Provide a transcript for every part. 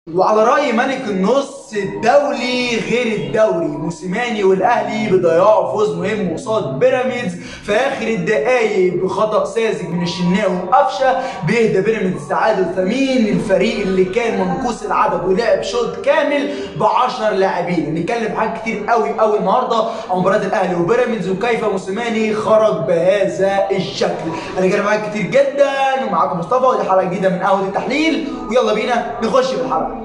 وعلى رأي ملك النص الدولي غير الدوري موسيماني والاهلي بيضيعوا فوز مهم قصاد بيراميدز في اخر الدقايق بخطا ساذج من الشناوي وقفشه بيهدى بيراميدز تعادل ثمين الفريق اللي كان منقوص العدد ولعب شوط كامل ب 10 لاعبين نتكلم في حاجات كتير قوي قوي النهارده عن مباراه الاهلي وبيراميدز وكيف موسيماني خرج بهذا الشكل هنتكلم معاك كتير جدا ومعاكم مصطفى ودي حلقه جديده من قهوه التحليل ويلا بينا نخش في الحلقه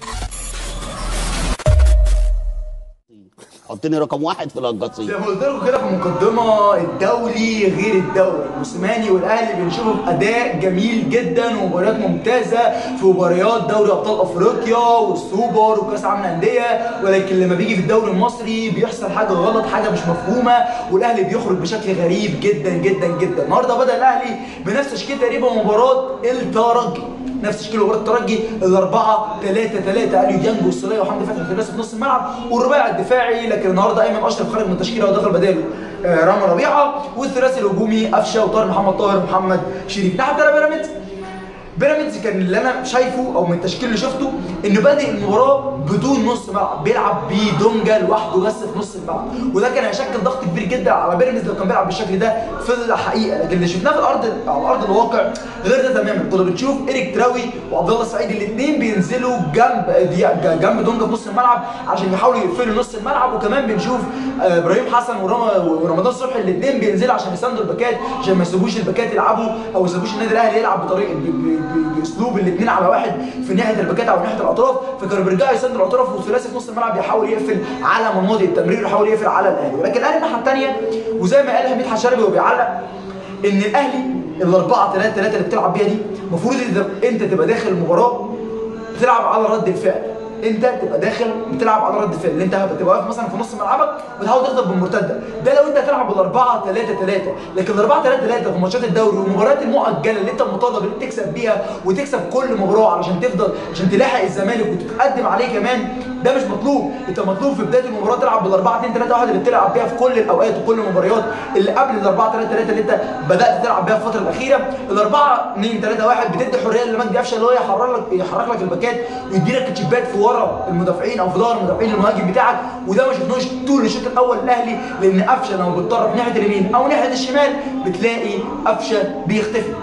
حطني رقم واحد في القصيم زي ما قلت لكم كده في المقدمه الدولي غير الدوري موسيماني والاهلي بنشوفه في اداء جميل جدا ومباريات ممتازه في مباريات دوري ابطال افريقيا والسوبر وكاس العالم للانديه ولكن لما بيجي في الدوري المصري بيحصل حاجه غلط حاجه مش مفهومه والاهلي بيخرج بشكل غريب جدا جدا جدا النهارده بدا الاهلي بنفس تشكيل تقريبا مباراه الترجي نفس تشكيل مباراه الترجي الاربعه 3 3 اليو ديانج والسوليه وحمدي فتحي ثلاثي في نص الملعب والرباعي الدفاعي لكن النهارده ايمن اشرف خرج من التشكيله ودخل بداله آه، رامي ربيعه والثلاثي الهجومي قفشه وطاهر محمد طاهر ومحمد شريف ناحيه تانية بيراميدز بيراميدز كان اللي انا شايفه او من التشكيل اللي شفته انه بادئ المباراه بدون نص ملعب بيلعب بدونجا لوحده بس في نص الملعب وده كان هيشكل ضغط كبير جدا على بيراميدز لو كان بيلعب بالشكل ده في الحقيقه لكن اللي شفناه في الارض على ارض الواقع غير ده تماما كنا بنشوف ايريك تراوي وعبد الله السعيد الاثنين بينزلوا جنب دي جنب دونجا في نص الملعب عشان يحاولوا يقفلوا نص الملعب وكمان بنشوف آه، ابراهيم حسن ورم- ورمضان صبحي الاثنين بينزلوا عشان يساندوا الباكات عشان ما يسيبوش الباكات يلعبوا او ما يسيبوش النادي الاهلي يلعب بطريقه ب- ب- ب- باسلوب الاثنين على واحد في ناحيه الباكات او ناحيه الاطراف فكانوا بيرجعوا يساندوا الاطراف والثلاثي في نص الملعب يحاول يقفل على مناطق التمرير ويحاول يقفل على الاهلي ولكن الاهلي الناحيه الثانيه وزي ما قال حميد حشربي وبيعلق ان الاهلي الاربعه 3 3 اللي بتلعب بيها دي المفروض إذا انت تبقى داخل المباراه بتلعب على رد الفعل انت تبقى داخل بتلعب على رد الفعل اللي انت بتبقى واقف مثلا في نص ملعبك وتحاول تخطف بالمرتده ده لو انت هتلعب بالاربعه 3 3 لكن الاربعه 3 3 في ماتشات الدوري والمباريات المؤجله اللي انت مطالب ان انت تكسب بيها وتكسب كل مباراه علشان تفضل عشان تلاحق الزمالك وتتقدم عليه كمان ده مش مطلوب انت مطلوب في بدايه المباراه تلعب بالاربعه 2 3 1 اللي بتلعب بيها في كل الاوقات وكل المباريات اللي قبل الاربعه 3 3 اللي انت بدات تلعب بيها في الفتره الاخيره الاربعه 2 3 1 بتدي حريه لمجدي قفشه اللي هو يحرر لك يحرك لك الباكات ويدي لك تشيبات في ورا المدافعين او في ظهر المدافعين المهاجم بتاعك وده ما شفناهوش طول الشوط الاول الاهلي لان قفشه لما بيتطرف ناحيه اليمين او ناحيه الشمال بتلاقي قفشه بيختفي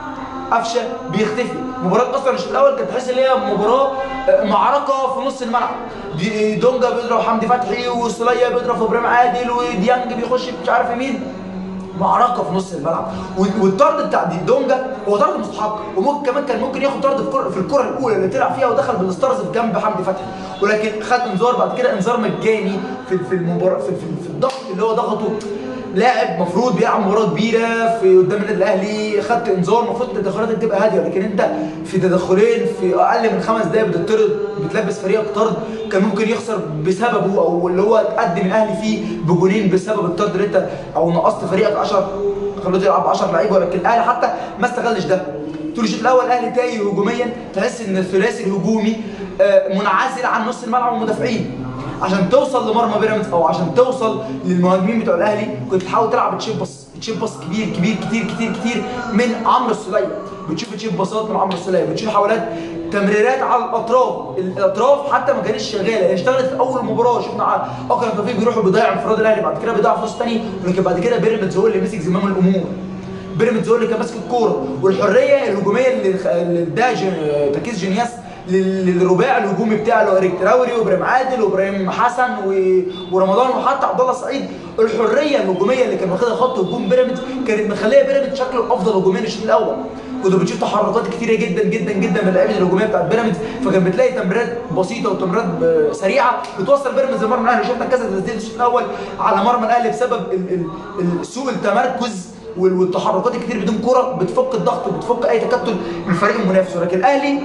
قفشه بيختفي مباراه اصلا الشوط الاول كانت تحس ان هي مباراه آه، معركه في نص الملعب دي دونجا بيضرب حمدي فتحي والسوليه بيضرب في ابراهيم عادل وديانج بيخش مش عارف مين معركه في نص الملعب وال- والطرد بتاع دي دونجا هو طرد مستحق وممكن كمان كان ممكن ياخد طرد في الكره في الكره الاولى اللي طلع فيها ودخل بالاسترز في جنب حمدي فتحي ولكن خد انذار بعد كده انذار مجاني في في المباراه في, في, في الضغط اللي هو ضغطه لاعب مفروض بيلعب مباراه كبيره في قدام النادي الاهلي خدت انذار المفروض تدخلاتك تبقى هاديه لكن انت في تدخلين في اقل من خمس دقائق بتطرد بتلبس فريقك طرد كان ممكن يخسر بسببه او اللي هو تقدم الاهلي فيه بجونين بسبب الطرد اللي انت او نقصت فريقك 10 خلوته يلعب 10 لعيبه ولكن الاهلي حتى ما استغلش ده طول الشوط الاول الاهلي تايه هجوميا تحس ان الثلاثي الهجومي آه، منعزل عن نص الملعب والمدافعين عشان توصل لمرمى بيراميدز او عشان توصل للمهاجمين بتوع الاهلي كنت تحاول تلعب تشيب باص تشيب باص كبير كبير كتير كتير كتير من عمرو السوليه بتشوف تشيب باصات من عمرو السوليه بتشوف حاولات تمريرات على الاطراف الاطراف حتى ما كانتش شغاله هي اشتغلت في اول مباراه شفنا ع- اكرم توفيق بيروح بيضيع انفراد الاهلي بعد كده بيضيع فرص ثاني ولكن بعد كده بيراميدز هو اللي مسك زمام الامور بيراميدز هو اللي كان ماسك الكوره والحريه الهجوميه اللي خ- اللي اداها جن- تركيز جنياس لل- للرباعي الهجومي بتاعه اللي هو اريك تراوري وابراهيم عادل وابراهيم حسن و... ورمضان وحتى عبد الله سعيد الحريه الهجوميه اللي كان واخدها خط هجوم بيراميدز كانت مخليه بيراميدز شكله افضل هجوميا الشوط الاول كنت بتشوف تحركات كتيره جدا جدا جدا من اللعيبه الهجوميه بتاعت بيراميدز فكان بتلاقي تمريرات بسيطه وتمريرات ب- سريعه بتوصل بيراميدز لمرمى الاهلي شفنا كذا تسديد الشوط الاول على مرمى الاهلي بسبب ال... ال... ال... سوء التمركز وال- والتحركات الكتير بدون كرة بتفك الضغط وبتفك اي تكتل من الفريق المنافس ولكن الاهلي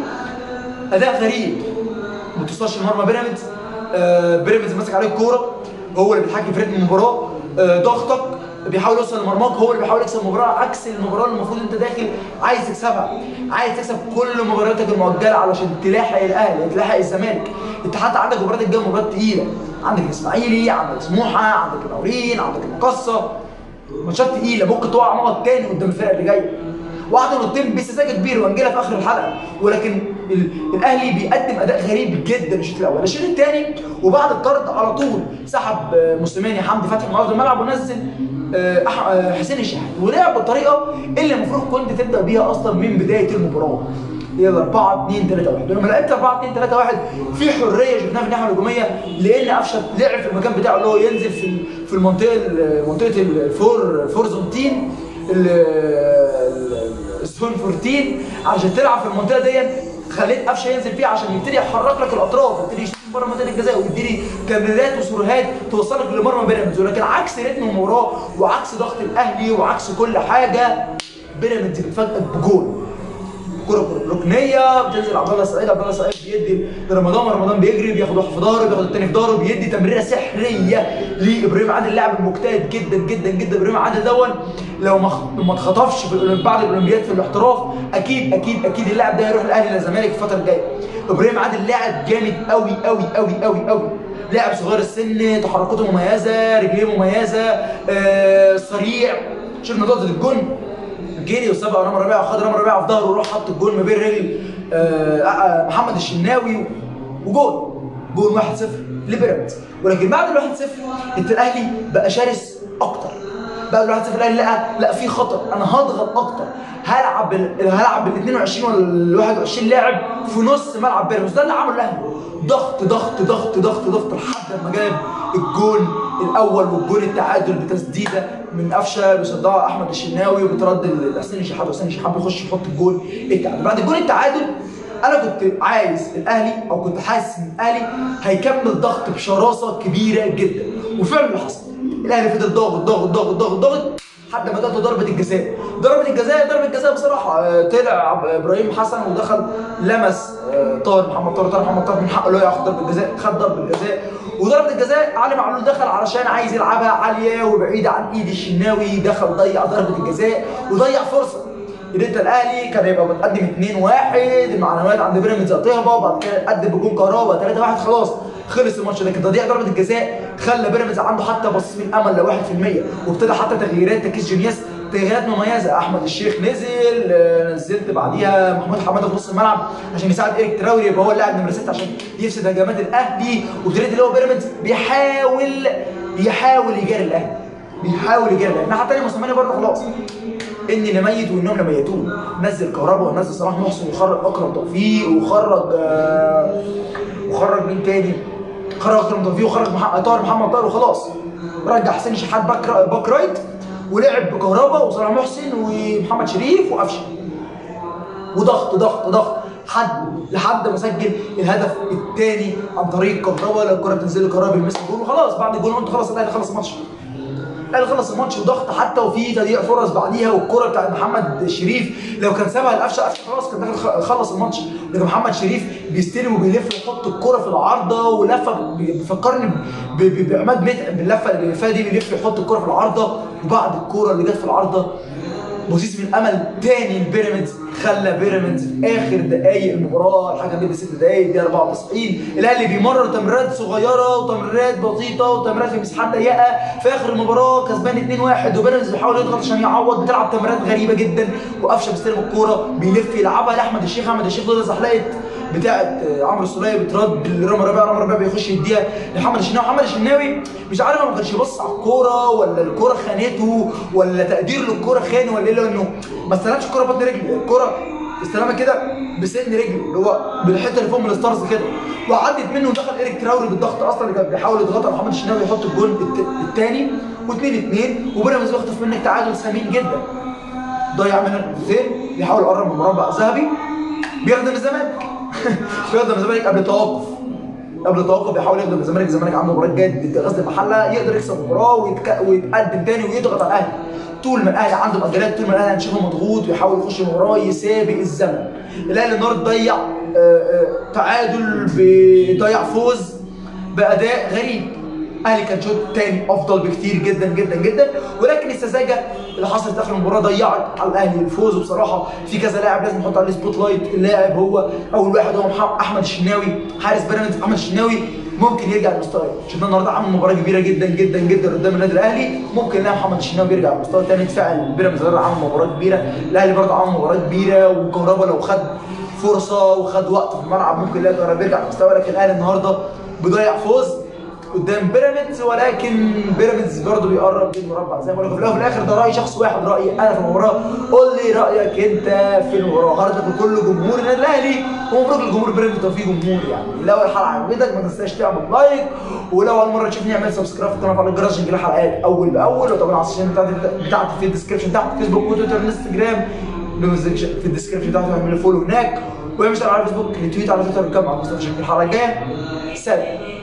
اداء غريب ما توصلش لمرمى بيراميدز آه بيراميدز ماسك عليه الكوره هو اللي بيتحكم في رتم المباراه آه ضغطك بيحاول يوصل لمرماك هو اللي بيحاول يكسب المباراه عكس المباراه اللي المفروض انت داخل عايز تكسبها عايز تكسب كل مبارياتك المؤجله علشان تلاحق الاهلي تلاحق الزمالك انت حتى عندك المباريات الجايه مباريات تقيله عندك الاسماعيلي عندك سموحه عندك المقاولين عندك المقصه ماتشات تقيله ممكن تقع نقط تاني قدام الفرق اللي جايه وقعدوا نقطتين بسذاجه كبيره وهنجيلها في اخر الحلقه ولكن ال- الاهلي بيقدم اداء غريب جدا الشوط الاول الشوط الثاني وبعد الطرد على طول سحب آه، موسيماني حمدي فتحي من ارض الملعب ونزل آه، أح- آه، حسين الشحات ولعب بالطريقه اللي المفروض كنت تبدا بيها اصلا من بدايه المباراه هي 4 2 3 1 ولما لعبت 4 2 3 1 في حريه شفناها في الناحيه الهجوميه لان قفشه لعب في المكان بتاعه اللي هو ينزل في ال- في المنطقه ال- منطقه الفور فور زونتين ال- ال- الزون 14 عشان تلعب في المنطقه دي خليت قفشه ينزل فيها عشان يبتدي يحرك لك الاطراف يبتدي يشوف بره منطقه الجزاء ويديني تمريرات وسروهات توصلك لمرمى بيراميدز ولكن عكس رتم المباراه وعكس ضغط الاهلي وعكس كل حاجه بيراميدز بتفاجئك بجول كرة ركنيه بتنزل عبد الله السعيد عبد الله السعيد بيدي لرمضان رمضان بيجري بياخد واحد في ظهره بياخد الثاني في ظهره بيدي تمريره سحريه لابراهيم عادل اللاعب المجتهد جدا جدا جدا ابراهيم عادل دون لو ما خ- ما اتخطفش في الأولمب- بعد الاولمبياد في الاحتراف اكيد اكيد اكيد اللاعب ده هيروح الاهلي للزمالك الفتره الجايه ابراهيم عادل لاعب جامد قوي قوي قوي قوي قوي لاعب صغير السن تحركاته مميزه رجليه مميزه آه سريع شفنا نقطه الجون جري وسبق رامي ربيعه وخد رامي ربيعه في ظهره وراح حط الجول ما بين رجل آه، آه، محمد الشناوي وجول جول 1-0 لبيراميدز ولكن بعد ال 1-0 انت الاهلي بقى شرس اكتر بعد ال 1-0 الاهلي لقى لا في خطر انا هضغط اكتر هلعب بال... هلعب بال 22 ولا ال 21 لاعب في نص ملعب بيراميدز ده اللي عمله الاهلي ضغط ضغط ضغط ضغط ضغط لحد ما جاب الجون الاول والجون التعادل بتسديده من قفشه بيصدها احمد الشناوي وبترد لحسين الشحات وحسين الشحات بيخش يحط الجون التعادل بعد الجون التعادل انا كنت عايز الاهلي او كنت حاسس ان الاهلي هيكمل ضغط بشراسه كبيره جدا وفعلا اللي حصل الاهلي فضل ضاغط ضاغط ضاغط ضاغط ضاغط لحد ما جت ضربه الجزاء ضربه الجزاء ضربه الجزاء بصراحه آه، طلع ابراهيم حسن ودخل لمس آه، طاهر محمد طاهر طاهر محمد طاهر من حقه اللي هو ياخد ضربه الجزاء خد ضربه الجزاء وضربه الجزاء علي معلول دخل علشان عايز يلعبها عاليه وبعيده عن ايد الشناوي دخل ضيع ضربه الجزاء وضيع فرصه ان انت الاهلي كان هيبقى متقدم 2-1 المعنويات عند بيراميدز هتهبط وبعد كده قدم بجون كهربا 3-1 خلاص خلص الماتش لكن تضييع ضربه الجزاء خلى بيراميدز عنده حتى بص من امل ل 1% وابتدى حتى تغييرات تركيز جونياس تغييرات مميزه احمد الشيخ نزل آه، نزلت بعديها محمود حماده في نص الملعب عشان يساعد ايريك تراوري يبقى هو اللاعب نمره 6 عشان يفسد هجمات الاهلي وابتديت اللي هو بيراميدز بيحاول يحاول يجاري الاهلي بيحاول يجاري الاهلي الناحيه الثانيه موسيماني برضه خلاص اني لميت وانهم لميتون نزل كهربا ونزل صلاح محسن وخرج اكرم توفيق وخرج آه وخرج مين تاني خرج اكرم توفيق وخرج مح- طاهر محمد طاهر وخلاص رجع حسين شحات باك را- باك رايت ولعب بكهربا وصلاح محسن ومحمد شريف وقفشه وضغط ضغط ضغط حد لحد ما سجل الهدف الثاني عن طريق كهربا لو الكره بتنزل له كهربا بيلمس الجول وخلاص بعد الجول قلت خلاص الاهلي خلص الماتش الاهلي خلص الماتش وضغط حتى وفي تضييع فرص بعديها والكره بتاعت محمد شريف لو كان سابها لقفشه قفشه خلاص كان داخل خ- خلص الماتش لكن محمد شريف بيستلم وبيلف ويحط الكره في العارضه ولفه بي- بيفكرني ب- ب- بعماد متعب باللفه اللي بيلفها دي بيلف يحط الكره في العارضه وبعد الكره اللي جت في العارضه بوزيز من امل تاني لبيراميدز خلى بيراميدز في اخر دقائق المباراه الحكم بيدي ست دقائق دي 94 الاهلي بيمرر تمريرات صغيره وتمريرات بسيطه وتمريرات في مساحات ضيقه في اخر المباراه كسبان 2-1 وبيراميدز بيحاول يضغط عشان يعوض بتلعب تمريرات غريبه جدا وقفشه بيستلم الكوره بيلف يلعبها لاحمد الشيخ احمد الشيخ ضد زحلقه بتاعت عمرو السوليه بترد لرامي ربيعه رامي ربيعه بيخش يديها لمحمد الشناوي محمد الشناوي مش عارف هو ما كانش يبص على الكوره ولا الكوره خانته ولا تقدير للكوره خانه ولا ايه لانه ما استلمش الكوره بطن رجله الكوره استلمها كده بسن رجله اللي هو بالحته اللي فوق من الستارز كده وعدت منه ودخل ايريك تراوري بالضغط اصلا اللي كان بيحاول يضغط على محمد الشناوي يحط الجول الثاني و2 2 وبيراميدز بيخطف منك تعادل ثمين جدا ضيع منك نقطتين بيحاول يقرب من المربع الذهبي بيخدم الزمالك بيخدم الزمالك قبل التوقف قبل التوقف بيحاول يخدم الزمالك الزمالك عنده مباراه جد ضد غزل المحله يقدر يكسب المباراه ويتك... ويتقدم تاني ويضغط على الاهلي طول ما الاهلي عنده مؤجلات طول ما الاهلي هنشوفه مضغوط ويحاول يخش المباراه يسابق الزمن الاهلي النهارده ضيع آه، آه، تعادل بضيع فوز باداء غريب الاهلي كان شوط تاني افضل بكتير جدا جدا جدا ولكن السذاجه اللي حصلت اخر المباراه ضيعت على الاهلي الفوز وبصراحه في كذا لاعب لازم نحط عليه سبوت لايت اللاعب هو اول واحد هو محمد احمد الشناوي حارس بيراميدز احمد الشناوي ممكن يرجع لمستواه شفنا النهارده عمل مباراه كبيره جدا جدا جدا قدام النادي الاهلي ممكن نلاقي محمد الشناوي بيرجع لمستوى تاني فعلا بيراميدز النهارده عمل مباراه كبيره الاهلي برضه عمل مباراه كبيره وكهربا لو خد فرصه وخد وقت في الملعب ممكن يلاقي كهربا بيرجع لمستواه لكن الاهلي النهارده بيضيع فوز قدام بيراميدز ولكن بيراميدز برضه بيقرب للمربع زي ما بقول لكم في الاول وفي الاخر ده راي شخص واحد رايي انا في المباراه قول لي رايك انت في المباراه هارد لكل جمهور النادي الاهلي ومبروك لجمهور بيراميدز وفي جمهور يعني لو الحلقه عجبتك ما تنساش تعمل لايك ولو اول مره تشوفني اعمل سبسكرايب في القناه وفعل الجرس عشان يجيلك حلقات اول باول وطبعا على السوشيال بتاعتي بتاعتي في الديسكربشن تحت فيسبوك وتويتر وانستجرام في الديسكربشن بتاعتي اعمل لي فولو هناك وامشي على الفيسبوك ريتويت على تويتر وكمل على مصطفى شكل الحلقه الجايه سلام